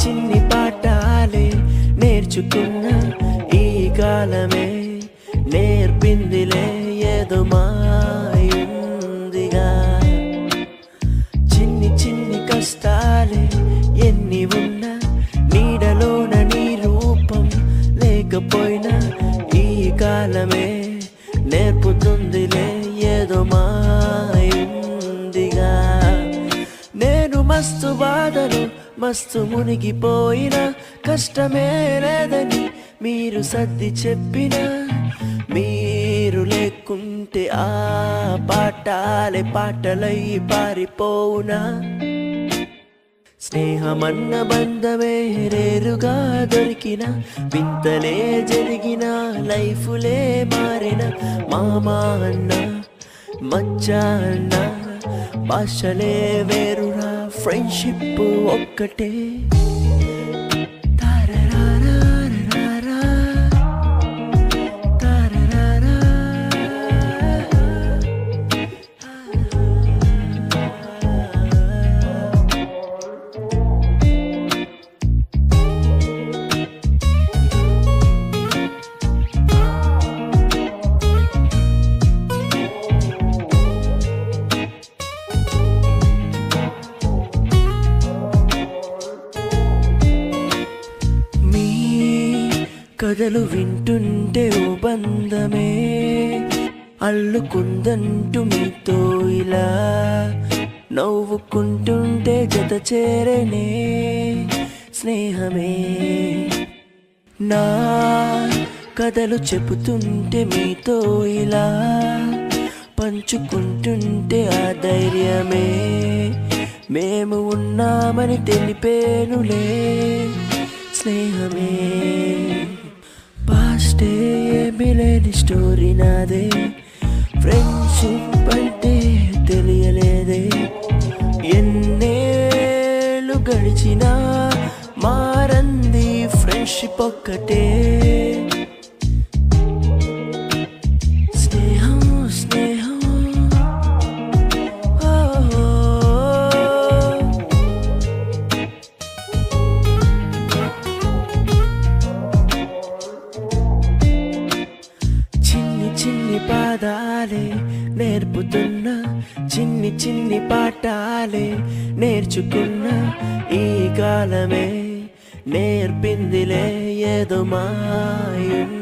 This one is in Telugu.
చిన్ని పాఠాలే నేర్చుకున్న ఈ కాలమే నేర్పిందిలే ఏదో మాయుందిగా చిన్ని చిన్ని కష్టాలే ఎన్ని ఉన్నా నీడలోన నీ రూపం లేకపోయినా ఈ కాలమే నేర్పుతుందిలే ఏదో మాయుందిగా నేను మస్తు బాధలు మస్తు మునిగిపోయిన కష్టమే లేదని మీరు సర్ది చెప్పిన మీరు లేకుంటే ఆ పాటాలే పాటలై పారిపోవునా స్నేహమన్న బంధమే రేరుగా దొరికిన వింతలే జరిగిన లైఫులే మారిన మామా అన్న మచ్చా అన్న భాషలే వేరురా ఫ్రెండ్షిప్ ఒక్కటే తారరారారారా. తారరారా. మీ కథలు వింటుంటే ఓ బంధమే అల్లుకుందంటూ మీతో ఇలా నవ్వుకుంటుంటే జత చేరనే స్నేహమే నా కథలు చెబుతుంటే మీతో ఇలా పంచుకుంటుంటే ఆ ధైర్యమే మేము ఉన్నామని తెలిపేనులే స్నేహమే పాస్టే ఏమీ లేని స్టోరీ నాదే ఫ్రెండ్షిప్ అంటే తెలియలేదే ఎన్నేళ్ళు గడిచినా మారంది ఫ్రెండ్షిప్ ఒక్కటే స్నేహం స్నేహం ఓ, చిన్ని చిన్ని పాదాలే నేర్పుతున్న చిన్ని చిన్ని పాఠాలే నేర్చుకున్న ఈ కాలమే నేర్పిందిలే ఏదో మాయున్న